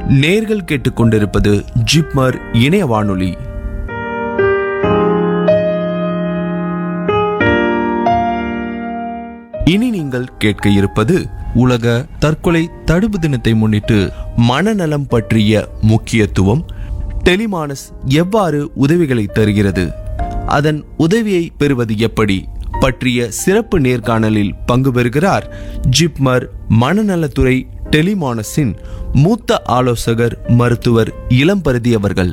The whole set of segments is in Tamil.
நேர்கள் கேட்டுக்கொண்டிருப்பது ஜிப்மர் இணைய வானொலி இனி நீங்கள் கேட்க இருப்பது உலக தற்கொலை தடுப்பு தினத்தை முன்னிட்டு மனநலம் பற்றிய முக்கியத்துவம் டெலிமானஸ் எவ்வாறு உதவிகளை தருகிறது அதன் உதவியை பெறுவது எப்படி பற்றிய சிறப்பு நேர்காணலில் பங்கு பெறுகிறார் ஜிப்மர் மனநலத்துறை டெலிமானஸின் மூத்த ஆலோசகர் மருத்துவர் இளம்பருதி அவர்கள்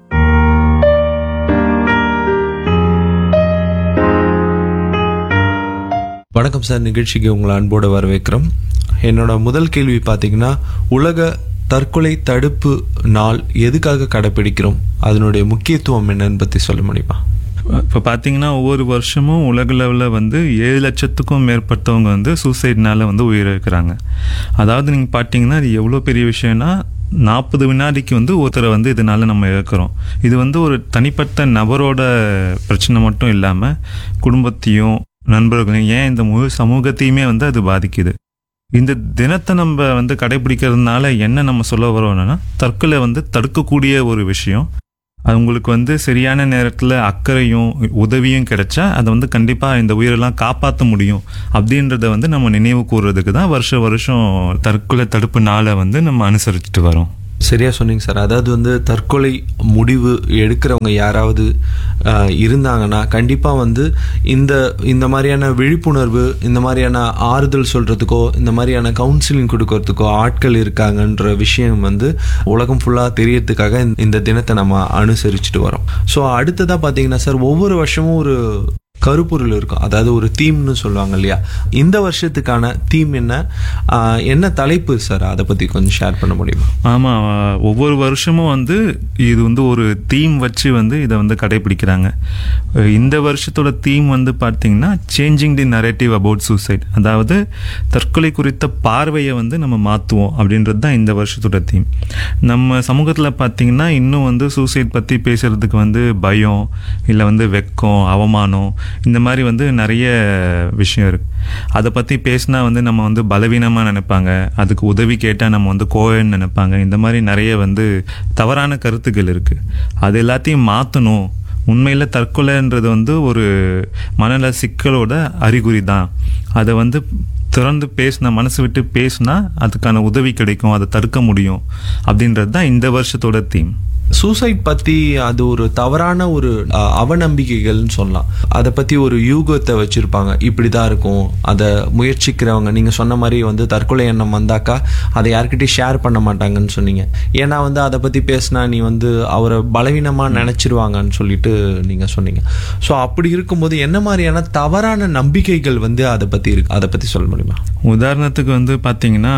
வணக்கம் சார் நிகழ்ச்சிக்கு உங்களை அன்போடு வரவேற்கிறோம் என்னோட முதல் கேள்வி பார்த்தீங்கன்னா உலக தற்கொலை தடுப்பு நாள் எதுக்காக கடைப்பிடிக்கிறோம் அதனுடைய முக்கியத்துவம் என்னன்னு பற்றி சொல்ல முடியுமா இப்போ பார்த்தீங்கன்னா ஒவ்வொரு வருஷமும் உலக லெவலில் வந்து ஏழு லட்சத்துக்கும் மேற்பட்டவங்க வந்து சூசைட்னால வந்து உயிரிழக்கிறாங்க அதாவது நீங்கள் பார்த்தீங்கன்னா இது எவ்வளோ பெரிய விஷயம்னா நாற்பது வினாடிக்கு வந்து ஒருத்தரை வந்து இதனால நம்ம இழக்கிறோம் இது வந்து ஒரு தனிப்பட்ட நபரோட பிரச்சனை மட்டும் இல்லாமல் குடும்பத்தையும் நண்பர்களையும் ஏன் இந்த முழு சமூகத்தையுமே வந்து அது பாதிக்குது இந்த தினத்தை நம்ம வந்து கடைபிடிக்கிறதுனால என்ன நம்ம சொல்ல வரோம்னா தற்கொலை வந்து தடுக்கக்கூடிய ஒரு விஷயம் அது உங்களுக்கு வந்து சரியான நேரத்தில் அக்கறையும் உதவியும் கிடைச்சா அதை வந்து கண்டிப்பாக இந்த உயிரெல்லாம் காப்பாற்ற முடியும் அப்படின்றத வந்து நம்ம நினைவு கூறுறதுக்கு தான் வருஷ வருஷம் தற்கொலை தடுப்பு நாளை வந்து நம்ம அனுசரிச்சுட்டு வரோம் சரியா சொன்னீங்க சார் அதாவது வந்து தற்கொலை முடிவு எடுக்கிறவங்க யாராவது ஆஹ், இருந்தாங்கன்னா கண்டிப்பாக வந்து இந்த இந்த மாதிரியான விழிப்புணர்வு இந்த மாதிரியான ஆறுதல் சொல்கிறதுக்கோ இந்த மாதிரியான கவுன்சிலிங் கொடுக்கறதுக்கோ ஆட்கள் இருக்காங்கன்ற விஷயம் வந்து உலகம் ஃபுல்லாக தெரியறதுக்காக இந்த- இந்த தினத்தை நம்ம அனுசரிச்சுட்டு வரோம் ஸோ அடுத்ததாக பார்த்தீங்கன்னா சார் ஒவ்வொரு வருஷமும் ஒரு கருப்பொருள் இருக்கும் அதாவது ஒரு தீம்னு சொல்லுவாங்க இல்லையா இந்த வருஷத்துக்கான தீம் என்ன ஆஹ், என்ன தலைப்பு சார் அதை பற்றி கொஞ்சம் ஷேர் பண்ண முடியுமா ஆமாம் ஒவ்வொரு வருஷமும் வந்து இது வந்து ஒரு தீம் வச்சு வந்து இதை வந்து கடைபிடிக்கிறாங்க அஹ் இந்த வருஷத்தோட தீம் வந்து பார்த்தீங்கன்னா changing the narrative about suicide அதாவது தற்கொலை குறித்த பார்வையை வந்து நம்ம மாற்றுவோம் அப்படின்றது தான் இந்த வருஷத்தோட தீம் நம்ம சமூகத்தில் பார்த்தீங்கன்னா இன்னும் வந்து சூசைட் பற்றி பேசுறதுக்கு வந்து பயம் இல்லை வந்து வெக்கம் அவமானம் இந்த மாதிரி வந்து நிறைய விஷயம் இருக்கு அதை பற்றி பேசினா வந்து நம்ம வந்து பலவீனமாக நினைப்பாங்க அதுக்கு உதவி கேட்டால் நம்ம வந்து கோயன்னு நினைப்பாங்க இந்த மாதிரி நிறைய வந்து தவறான கருத்துக்கள் இருக்கு அது எல்லாத்தையும் மாற்றணும் உண்மையில் தற்கொலைன்றது வந்து ஒரு மனநல சிக்கலோட அறிகுறி தான் அதை வந்து திறந்து பேசினா மனசு விட்டு பேசினா அதுக்கான உதவி கிடைக்கும் அதை தடுக்க முடியும் அப்படின்றது தான் இந்த வருஷத்தோட தீம் சூசைட் பத்தி அது ஒரு தவறான ஒரு அஹ், அவநம்பிக்கைகள்னு சொல்லலாம் அதை பத்தி ஒரு யூகத்தை வச்சிருப்பாங்க இப்படிதான் இருக்கும் அதை முயற்சிக்கிறவங்க நீங்க சொன்ன மாதிரி வந்து தற்கொலை எண்ணம் வந்தாக்கா அதை யார்கிட்டயும் ஷேர் பண்ண மாட்டாங்கன்னு சொன்னீங்க ஏன்னா வந்து அதை பத்தி பேசினா நீ வந்து அவரை பலவீனமா நினைச்சிருவாங்கன்னு சொல்லிட்டு நீங்க சொன்னீங்க ஸோ அப்படி இருக்கும்போது என்ன மாதிரியான தவறான நம்பிக்கைகள் வந்து அதை பத்தி இருக்கு அதை பத்தி சொல்ல முடியுமா உதாரணத்துக்கு வந்து பார்த்தீங்கன்னா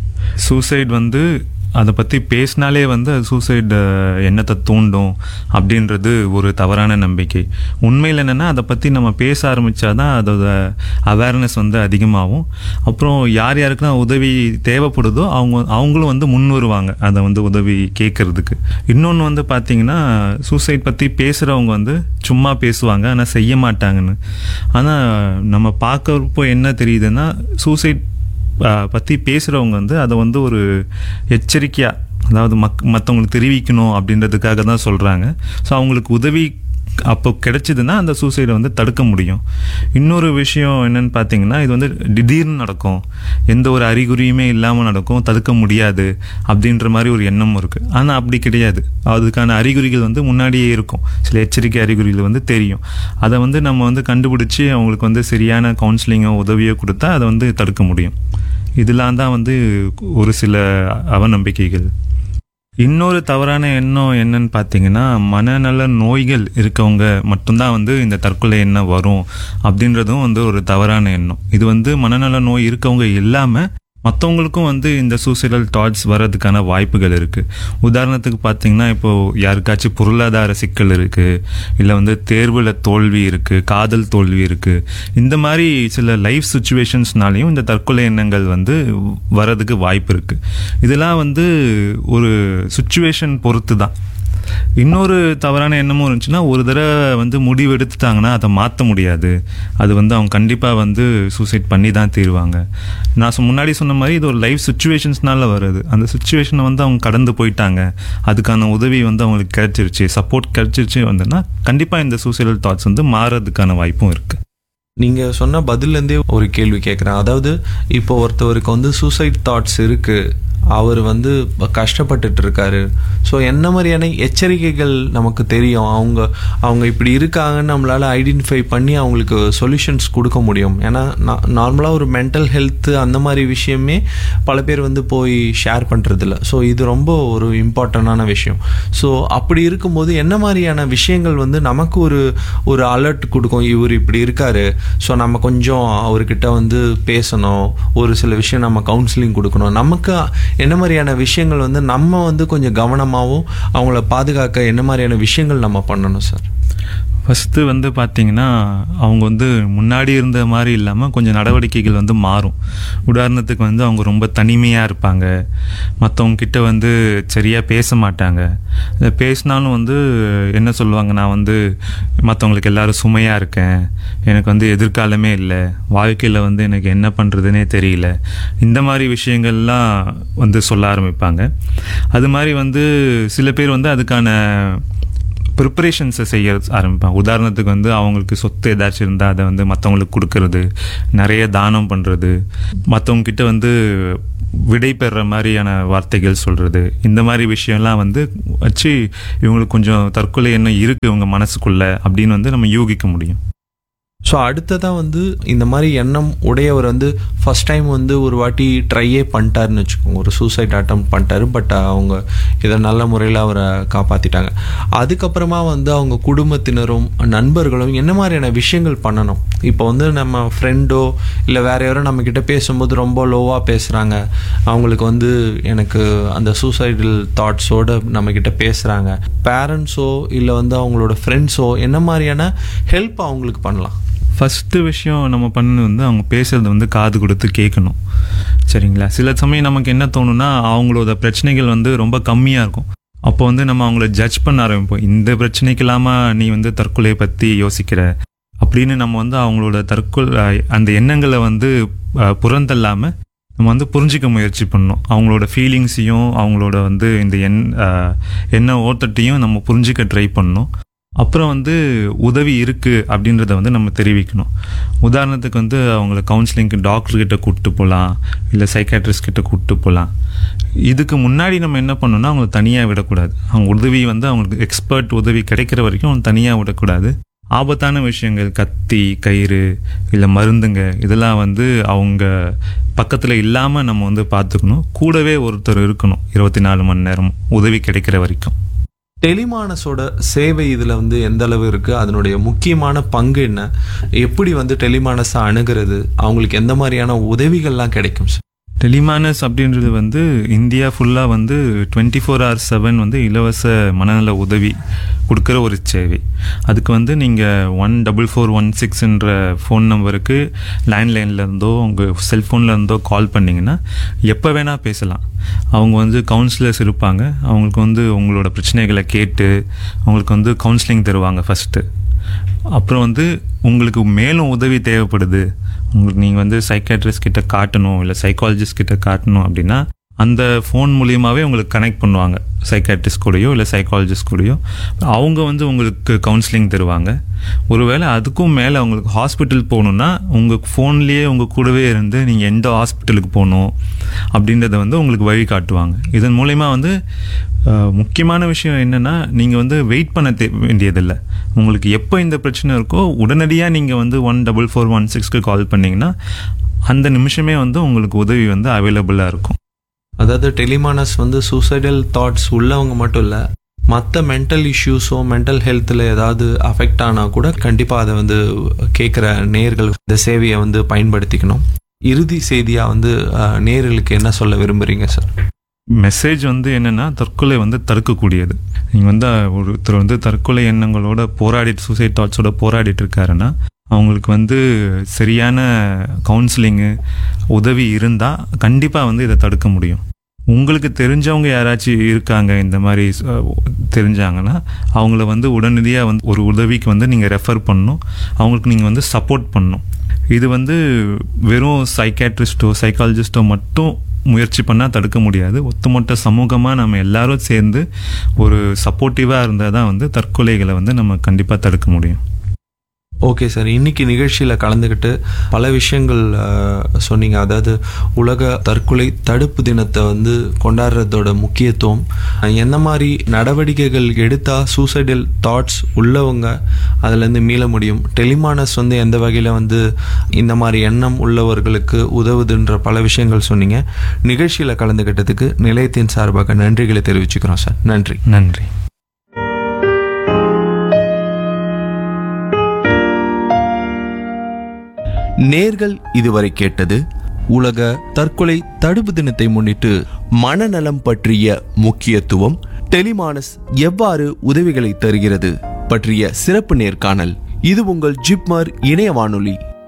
சூசைட் வந்து அதை பற்றி பேசினாலே வந்து அது சூசைட் எண்ணத்தை தூண்டும் அப்படின்றது ஒரு தவறான நம்பிக்கை உண்மையில் என்னென்னா அதை பற்றி நம்ம பேச ஆரம்பித்தாதான் அதோட அவேர்னஸ் வந்து அதிகமாகும் அப்புறம் யார் யாருக்கெல்லாம் உதவி தேவைப்படுதோ அவங்க அவங்களும் வந்து முன் வருவாங்க அதை வந்து உதவி கேட்கறதுக்கு இன்னொன்று வந்து பார்த்தீங்கன்னா சூசைட் பற்றி பேசுகிறவங்க வந்து சும்மா பேசுவாங்க ஆனால் செய்ய மாட்டாங்கன்னு ஆனால் நம்ம பார்க்கறப்போ என்ன தெரியுதுன்னா சூசைட் பற்றி பேசுகிறவங்க வந்து அதை வந்து ஒரு எச்சரிக்கையாக அதாவது மக் மற்றவங்களுக்கு தெரிவிக்கணும் அப்படின்றதுக்காக தான் சொல்கிறாங்க ஸோ அவங்களுக்கு உதவி அப்போ கிடைச்சதுன்னா அந்த சூசைடை வந்து தடுக்க முடியும் இன்னொரு விஷயம் என்னன்னு பார்த்தீங்கன்னா இது வந்து திடீர்னு நடக்கும் எந்த ஒரு அறிகுறியுமே இல்லாமல் நடக்கும் தடுக்க முடியாது அப்படின்ற மாதிரி ஒரு எண்ணமும் இருக்குது ஆனால் அப்படி கிடையாது அதுக்கான அறிகுறிகள் வந்து முன்னாடியே இருக்கும் சில எச்சரிக்கை அறிகுறிகள் வந்து தெரியும் அதை வந்து நம்ம வந்து கண்டுபிடிச்சி அவங்களுக்கு வந்து சரியான கவுன்சிலிங்கோ உதவியோ கொடுத்தா அதை வந்து தடுக்க முடியும் இதெல்லாம் தான் வந்து ஒரு சில அவநம்பிக்கைகள் இன்னொரு தவறான எண்ணம் என்னன்னு பார்த்தீங்கன்னா மனநல நோய்கள் இருக்கவங்க மட்டும்தான் வந்து இந்த தற்கொலை எண்ணம் வரும் அப்படின்றதும் வந்து ஒரு தவறான எண்ணம் இது வந்து மனநல நோய் இருக்கவங்க இல்லாமல் மற்றவங்களுக்கும் வந்து இந்த சூசைடல் தாட்ஸ் வர்றதுக்கான வாய்ப்புகள் இருக்குது உதாரணத்துக்கு பார்த்தீங்கன்னா இப்போது யாருக்காச்சும் பொருளாதார சிக்கல் இருக்குது இல்லை வந்து தேர்வில் தோல்வி இருக்குது காதல் தோல்வி இருக்குது இந்த மாதிரி சில லைஃப் சுச்சுவேஷன்ஸ்னாலையும் இந்த தற்கொலை எண்ணங்கள் வந்து வர்றதுக்கு வாய்ப்பு இருக்குது இதெல்லாம் வந்து ஒரு சுச்சுவேஷன் பொறுத்து தான் இன்னொரு தவறான எண்ணமும் இருந்துச்சுன்னா ஒரு தடவை வந்து முடிவு எடுத்துட்டாங்கன்னா அதை மாற்ற முடியாது அது வந்து அவங்க கண்டிப்பாக வந்து சூசைட் பண்ணி தான் தீருவாங்க நான் சொ- முன்னாடி சொன்ன மாதிரி இது ஒரு லைஃப் சுச்சுவேஷன்ஸ்னால வருது அந்த சுச்சுவேஷனை வந்து அவங்க கடந்து போயிட்டாங்க அதுக்கான உதவி வந்து அவங்களுக்கு கிடைச்சிருச்சு சப்போர்ட் கிடைச்சிருச்சு வந்துன்னா கண்டிப்பாக இந்த சூசைடல் தாட்ஸ் வந்து மாறதுக்கான வாய்ப்பும் இருக்குது நீங்க சொன்ன பதில்லேருந்தே ஒரு கேள்வி கேட்குறேன் அதாவது இப்போ ஒருத்தவருக்கு வந்து சூசைட் தாட்ஸ் இருக்கு அவர் வந்து கஷ்டப்பட்டுட்டு இருக்காரு ஸோ என்ன மாதிரியான எச்சரிக்கைகள் நமக்கு தெரியும் அவங்க அவங்க இப்படி இருக்காங்கன்னு நம்மளால ஐடென்டிஃபை பண்ணி அவங்களுக்கு சொல்யூஷன்ஸ் கொடுக்க முடியும் ஏன்னா நார்மலாக ஒரு மென்டல் ஹெல்த் அந்த மாதிரி விஷயமே பல பேர் வந்து போய் ஷேர் பண்ணுறதில்ல ஸோ இது ரொம்ப ஒரு இம்பார்ட்டண்டான விஷயம் ஸோ அப்படி இருக்கும்போது என்ன மாதிரியான விஷயங்கள் வந்து நமக்கு ஒரு ஒரு அலர்ட் கொடுக்கும் இவர் இப்படி இருக்காரு ஸோ நம்ம கொஞ்சம் அவர்கிட்ட வந்து பேசணும் ஒரு சில விஷயம் நம்ம கவுன்சிலிங் கொடுக்கணும் நமக்கு என்ன மாதிரியான விஷயங்கள் வந்து நம்ம வந்து கொஞ்சம் கவனமாகவும் அவங்கள பாதுகாக்க என்ன மாதிரியான விஷயங்கள் நம்ம பண்ணணும் சார் ஃபஸ்ட்டு வந்து பார்த்தீங்கன்னா அவங்க வந்து முன்னாடி இருந்த மாதிரி இல்லாமல் கொஞ்சம் நடவடிக்கைகள் வந்து மாறும் உதாரணத்துக்கு வந்து அவங்க ரொம்ப தனிமையாக இருப்பாங்க மற்றவங்க கிட்ட வந்து சரியாக பேச மாட்டாங்க இதை பேசினாலும் வந்து என்ன சொல்லுவாங்க நான் வந்து மற்றவங்களுக்கு எல்லாரும் சுமையாக இருக்கேன் எனக்கு வந்து எதிர்காலமே இல்லை வாழ்க்கையில் வந்து எனக்கு என்ன பண்ணுறதுனே தெரியல இந்த மாதிரி விஷயங்கள்லாம் வந்து சொல்ல ஆரம்பிப்பாங்க அது மாதிரி வந்து சில பேர் வந்து அதுக்கான ப்ரிப்பரேஷன்ஸை செய்ய ஆரம்பிப்பாங்க உதாரணத்துக்கு வந்து அவங்களுக்கு சொத்து ஏதாச்சும் இருந்தால் அதை வந்து மற்றவங்களுக்கு கொடுக்கறது நிறைய தானம் பண்ணுறது மற்றவங்க கிட்ட வந்து விடை பெறுற மாதிரியான வார்த்தைகள் சொல்கிறது இந்த மாதிரி விஷயம்லாம் வந்து வச்சு இவங்களுக்கு கொஞ்சம் தற்கொலை எண்ணம் இருக்குது இவங்க மனசுக்குள்ள அப்படின்னு வந்து நம்ம யூகிக்க முடியும் ஸோ அடுத்ததாக வந்து இந்த மாதிரி எண்ணம் உடையவர் வந்து ஃபர்ஸ்ட் டைம் வந்து ஒரு வாட்டி ட்ரையே பண்ணிட்டாருன்னு வச்சுக்கோங்க ஒரு சூசைட் அட்டம் பண்ணிட்டாரு பட் அவங்க இதை நல்ல முறையில் அவரை காப்பாற்றிட்டாங்க அதுக்கப்புறமா வந்து அவங்க குடும்பத்தினரும் நண்பர்களும் என்ன மாதிரியான விஷயங்கள் பண்ணணும் இப்போ வந்து நம்ம ஃப்ரெண்டோ இல்லை வேற யாரோ நம்ம கிட்ட பேசும்போது ரொம்ப லோவாக பேசுகிறாங்க அவங்களுக்கு வந்து எனக்கு அந்த சூசைடல் தாட்ஸோட நம்ம கிட்ட பேசுகிறாங்க பேரண்ட்ஸோ இல்லை வந்து அவங்களோட ஃப்ரெண்ட்ஸோ என்ன மாதிரியான ஹெல்ப் அவங்களுக்கு பண்ணலாம் ஃபஸ்ட்டு விஷயம் நம்ம பண்ணது வந்து அவங்க பேசுறது வந்து காது கொடுத்து கேட்கணும் சரிங்களா சில சமயம் நமக்கு என்ன தோணும்னா அவங்களோட பிரச்சனைகள் வந்து ரொம்ப கம்மியாக இருக்கும் அப்போ வந்து நம்ம அவங்கள ஜட்ஜ் பண்ண ஆரம்பிப்போம் இந்த பிரச்சனைக்கு இல்லாமல் நீ வந்து தற்கொலையை பற்றி யோசிக்கிற அப்படின்னு நம்ம வந்து அவங்களோட தற்கொலை அந்த எண்ணங்களை வந்து அஹ், புறந்தள்ளாமல் நம்ம வந்து புரிஞ்சிக்க முயற்சி பண்ணணும் அவங்களோட ஃபீலிங்ஸையும் அவங்களோட வந்து இந்த எண் அஹ், எண்ண ஓட்டத்தையும் நம்ம புரிஞ்சிக்க ட்ரை பண்ணணும் அப்புறம் வந்து உதவி இருக்குது அப்படின்றத வந்து நம்ம தெரிவிக்கணும் உதாரணத்துக்கு வந்து அவங்கள கவுன்சிலிங்க்கு டாக்டர் கிட்ட கூப்பிட்டு போகலாம் இல்லை சைக்காட்ரிஸ்ட் கிட்ட கூப்பிட்டு போகலாம் இதுக்கு முன்னாடி நம்ம என்ன பண்ணணும்னா அவங்கள தனியாக விடக்கூடாது அவங்க உதவி வந்து அவங்களுக்கு எக்ஸ்பர்ட் உதவி கிடைக்கிற வரைக்கும் அவங்க தனியாக விடக்கூடாது ஆபத்தான விஷயங்கள் கத்தி கயிறு இல்லை மருந்துங்க இதெல்லாம் வந்து அவங்க பக்கத்தில் இல்லாமல் நம்ம வந்து பார்த்துக்கணும் கூடவே ஒருத்தர் இருக்கணும் இருபத்தி நாலு மணி நேரம் உதவி கிடைக்கிற வரைக்கும் டெலிமானஸோட சேவை இதில் வந்து எந்த அளவு இருக்குது அதனுடைய முக்கியமான பங்கு என்ன எப்படி வந்து டெலிமானஸை அணுகிறது அவங்களுக்கு எந்த மாதிரியான உதவிகள்லாம் கிடைக்கும் சார் டெலிமானஸ் அப்படின்றது வந்து இந்தியா ஃபுல்லாக வந்து டுவெண்ட்டி ஃபோர் ஹவர் செவன் வந்து இலவச மனநல உதவி கொடுக்குற ஒரு சேவை அதுக்கு வந்து நீங்கள் ஒன் டபுள் ஃபோர் ஒன் சிக்ஸ்ன்ற ஃபோன் நம்பருக்கு லேண்ட்லைனில் இருந்தோ உங்கள் செல்ஃபோனில் இருந்தோ கால் பண்ணிங்கன்னா எப்போ வேணால் பேசலாம் அவங்க வந்து கவுன்சிலர்ஸ் இருப்பாங்க அவங்களுக்கு வந்து உங்களோட பிரச்சனைகளை கேட்டு அவங்களுக்கு வந்து கவுன்சிலிங் தருவாங்க ஃபஸ்ட்டு அப்புறம் வந்து உங்களுக்கு மேலும் உதவி தேவைப்படுது உங்களுக்கு நீங்கள் வந்து சைக்காட்ரிஸ்ட் கிட்ட காட்டணும் இல்லை சைக்காலஜிஸ்ட் கிட்ட காட்டணும் அப்படின்னா அந்த ஃபோன் மூலியமாகவே உங்களுக்கு கனெக்ட் பண்ணுவாங்க சைக்காட்ரிஸ்ட் கூடயோ இல்லை சைக்காலஜிஸ்ட் கூடயோ அவங்க வந்து உங்களுக்கு கவுன்சிலிங் தருவாங்க ஒருவேளை அதுக்கும் மேலே உங்களுக்கு ஹாஸ்பிட்டல் போகணுன்னா உங்கள் ஃபோன்லேயே உங்கள் கூடவே இருந்து நீங்கள் எந்த ஹாஸ்பிட்டலுக்கு போகணும் அப்படின்றத வந்து உங்களுக்கு வழி காட்டுவாங்க இதன் மூலயமா வந்து அஹ், முக்கியமான விஷயம் என்னென்னா நீங்கள் வந்து வெயிட் பண்ண தே வேண்டியதில்லை உங்களுக்கு எப்போ இந்த பிரச்சனை இருக்கோ உடனடியாக நீங்கள் வந்து ஒன் டபுள் ஃபோர் ஒன் சிக்ஸ்க்கு கால் பண்ணிங்கன்னா அந்த நிமிஷமே வந்து உங்களுக்கு உதவி வந்து அவைலபிளாக இருக்கும் அதாவது டெலிமானஸ் வந்து சூசைடல் தாட்ஸ் உள்ளவங்க மட்டும் இல்லை மற்ற மென்டல் இஷ்யூஸோ மென்டல் ஹெல்த்தில் ஏதாவது அஃபெக்ட் ஆனால் கூட கண்டிப்பாக அதை வந்து கேட்குற நேர்கள் இந்த சேவையை வந்து பயன்படுத்திக்கணும் இறுதி செய்தியாக வந்து அஹ், நேயர்களுக்கு என்ன சொல்ல விரும்புகிறீங்க சார் மெசேஜ் வந்து என்னென்னா தற்கொலை வந்து தடுக்கக்கூடியது நீங்கள் வந்து ஒருத்தர் வந்து தற்கொலை எண்ணங்களோட போராடிட்டு சூசைட் தாட்ஸோட போராடிட்டு இருக்காருன்னா அவங்களுக்கு வந்து சரியான கவுன்சிலிங்கு உதவி இருந்தால் கண்டிப்பாக வந்து இதை தடுக்க முடியும் உங்களுக்கு தெரிஞ்சவங்க யாராச்சும் இருக்காங்க இந்த மாதிரி அஹ், தெரிஞ்சாங்கன்னா அவங்கள வந்து உடனடியாக வந்து ஒரு உதவிக்கு வந்து நீங்கள் ரெஃபர் பண்ணணும் அவங்களுக்கு நீங்கள் வந்து சப்போர்ட் பண்ணணும் இது வந்து வெறும் சைக்காட்ரிஸ்ட்டோ சைக்காலஜிஸ்ட்டோ மட்டும் முயற்சி பண்ணால் தடுக்க முடியாது ஒட்டுமொத்த சமூகமாக நம்ம எல்லாரும் சேர்ந்து ஒரு சப்போர்ட்டிவாக இருந்தால் தான் வந்து தற்கொலைகளை வந்து நம்ம கண்டிப்பாக தடுக்க முடியும் ஓகே சார் இன்னைக்கு நிகழ்ச்சியில் கலந்துக்கிட்டு பல விஷயங்கள் அஹ், சொன்னீங்க அதாவது உலக தற்கொலை தடுப்பு தினத்தை வந்து கொண்டாடுறதோட முக்கியத்துவம் அஹ், என்ன மாதிரி நடவடிக்கைகள் எடுத்தால் சூசைடல் தாட்ஸ் உள்ளவங்க அதுலேருந்து மீள முடியும் டெலிமானஸ் வந்து எந்த வகையில் வந்து இந்த மாதிரி எண்ணம் உள்ளவர்களுக்கு உதவுதுன்ற பல விஷயங்கள் சொன்னீங்க நிகழ்ச்சியில் கலந்துக்கிட்டதுக்கு நிலையத்தின் சார்பாக நன்றிகளை தெரிவிச்சுக்கிறோம் சார் நன்றி நன்றி நேர்கள் இதுவரை கேட்டது உலக தற்கொலை தடுப்பு தினத்தை முன்னிட்டு மனநலம் பற்றிய முக்கியத்துவம் டெலிமானஸ் எவ்வாறு உதவிகளை தருகிறது பற்றிய சிறப்பு நேர்காணல் இது உங்கள் ஜிப்மர் இணைய வானொலி